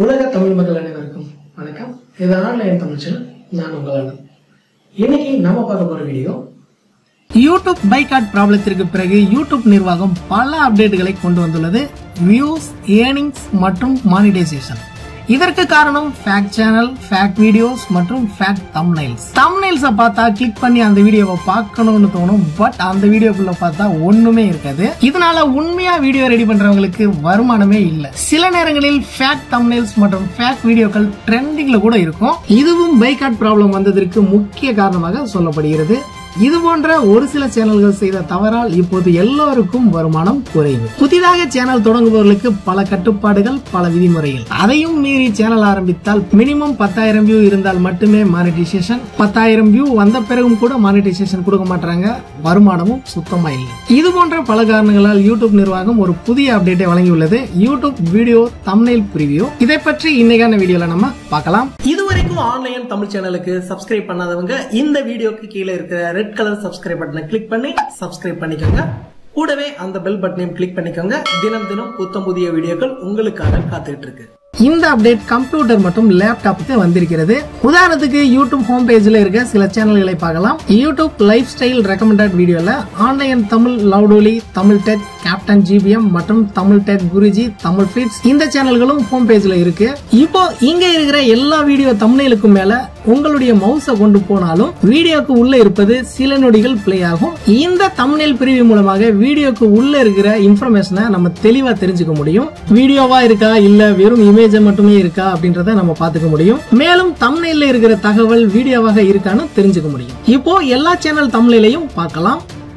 உலக தமிழ் மக்கள் அனைவருக்கும் வணக்கம் இது ஆன்லைன் தமிழ் சேனல் நான் உங்கள் அண்ணன் இன்னைக்கு நம்ம பார்க்க போற வீடியோ யூடியூப் பைகாட் ப்ராப்ளத்திற்கு பிறகு யூடியூப் நிர்வாகம் பல அப்டேட்டுகளை கொண்டு வந்துள்ளது வியூஸ் ஏர்னிங்ஸ் மற்றும் மானிடைசேஷன் இதற்கு காரணம் ஃபேக்ட் சேனல் ஃபேக்ட் வீடியோஸ் மற்றும் ஃபேக்ட் தம்னைல்ஸ் தம்னைல்ஸை பார்த்தா கிளிக் பண்ணி அந்த வீடியோவை பார்க்கணும்னு தோணும் பட் அந்த வீடியோக்குள்ள பார்த்தா ஒண்ணுமே இருக்காது இதனால உண்மையா வீடியோ ரெடி பண்றவங்களுக்கு வருமானமே இல்ல சில நேரங்களில் ஃபேக்ட் தம்னைல்ஸ் மற்றும் ஃபேக்ட் வீடியோக்கள் ட்ரெண்டிங்ல கூட இருக்கும் இதுவும் பைகாட் ப்ராப்ளம் வந்ததற்கு முக்கிய காரணமாக சொல்லப்படுகிறது இது போன்ற ஒரு சில சேனல்கள் செய்த தவறால் இப்போது எல்லோருக்கும் வருமானம் குறைவு புதிதாக சேனல் தொடங்குபவர்களுக்கு பல கட்டுப்பாடுகள் பல விதிமுறைகள் அதையும் மீறி சேனல் ஆரம்பித்தால் மினிமம் பத்தாயிரம் வியூ இருந்தால் மட்டுமே மானிட்டைசேஷன் பத்தாயிரம் வியூ வந்த பிறகும் கூட மானிட்டைசேஷன் கொடுக்க மாட்டாங்க வருமானமும் சுத்தமா இல்லை இது போன்ற பல காரணங்களால் யூடியூப் நிர்வாகம் ஒரு புதிய அப்டேட்டை வழங்கியுள்ளது யூடியூப் வீடியோ தம்னைல் பிரிவியூ இதை பற்றி இன்னைக்கான வீடியோல நம்ம பார்க்கலாம் இதுவரைக்கும் ஆன்லைன் தமிழ் சேனலுக்கு சப்ஸ்கிரைப் பண்ணாதவங்க இந்த வீடியோக்கு கீழே இருக்கிற ரெட் கலர் சப்ஸ்கிரைப் பட்டனை கிளிக் பண்ணி சப்ஸ்கிரைப் பண்ணிக்கோங்க கூடவே அந்த பெல் பட்டனையும் கிளிக் பண்ணிக்கோங்க தினம் தினம் புத்தம் புதிய வீடியோக்கள் உங்களுக்காக காத்துக்கிட்டு இருக்கு இந்த அப்டேட் கம்ப்யூட்டர் மற்றும் லேப்டாப்புக்கு வந்திருக்கிறது உதாரணத்துக்கு யூடியூப் ஹோம் பேஜ்ல இருக்க சில சேனல்களை பார்க்கலாம் யூடியூப் லைஃப் ஸ்டைல் ரெக்கமெண்டட் வீடியோல ஆன்லைன் தமிழ் லவுடோலி தமிழ் டெக் கேப்டன் ஜிபிஎம் மற்றும் தமிழ் டெக் குருஜி தமிழ் ஃபிட்ஸ் இந்த சேனல்களும் ஹோம் பேஜ்ல இருக்கு இப்போ இங்க இருக்கிற எல்லா வீடியோ தம்னைலுக்கும் மேல உங்களுடைய மவுஸை கொண்டு போனாலும் வீடியோக்கு உள்ள இருப்பது சில நொடிகள் பிளே ஆகும் இந்த தம்னைல் பிரிவு மூலமாக வீடியோக்கு உள்ள இருக்கிற இன்ஃபர்மேஷனை நம்ம தெளிவா தெரிஞ்சுக்க முடியும் வீடியோவா இருக்கா இல்ல வெறும் இமேஜ் மட்டுமே இருக்கா அப்படின்றத நம்ம பாத்துக்க முடியும் மேலும் தம்னைல்ல இருக்கிற தகவல் வீடியோவாக இருக்கான்னு தெரிஞ்சுக்க முடியும் இப்போ எல்லா சேனல் தம்னைலையும் பார்க்கலாம்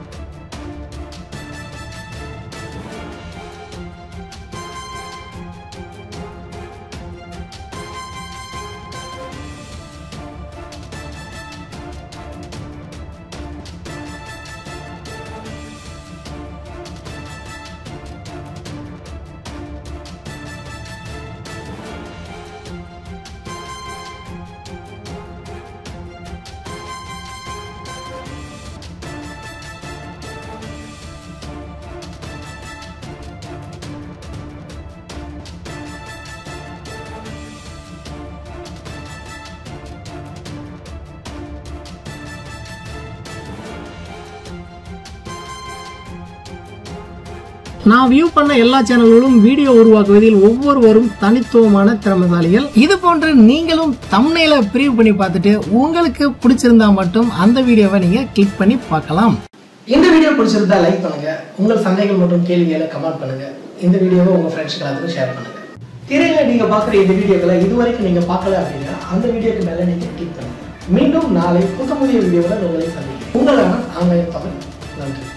நான் வியூ பண்ண எல்லா சேனல்களும் வீடியோ உருவாக்குவதில் ஒவ்வொருவரும் தனித்துவமான திறமைசாலிகள் இது போன்று நீங்களும் தம்னையில பிரிவு பண்ணி பார்த்துட்டு உங்களுக்கு பிடிச்சிருந்தா மட்டும் அந்த வீடியோவை நீங்க கிளிக் பண்ணி பார்க்கலாம் இந்த வீடியோ பிடிச்சிருந்தா லைக் பண்ணுங்க உங்கள் சந்தேகங்கள் மற்றும் கேள்விகளை கமெண்ட் பண்ணுங்க இந்த வீடியோவை உங்க ஃப்ரெண்ட்ஸ்க்கு எல்லாத்துக்கும் ஷேர் பண்ணுங்க திரையில நீங்க பார்க்குற இந்த வீடியோக்களை இதுவரைக்கும் நீங்க பார்க்கல அப்படின்னா அந்த வீடியோக்கு மேல நீங்க கிளிக் பண்ணுங்க மீண்டும் நாளை புத்த புதிய வீடியோவில் உங்களை சந்திக்கிறேன் உங்களான ஆன்லைன் தமிழ் நன்றி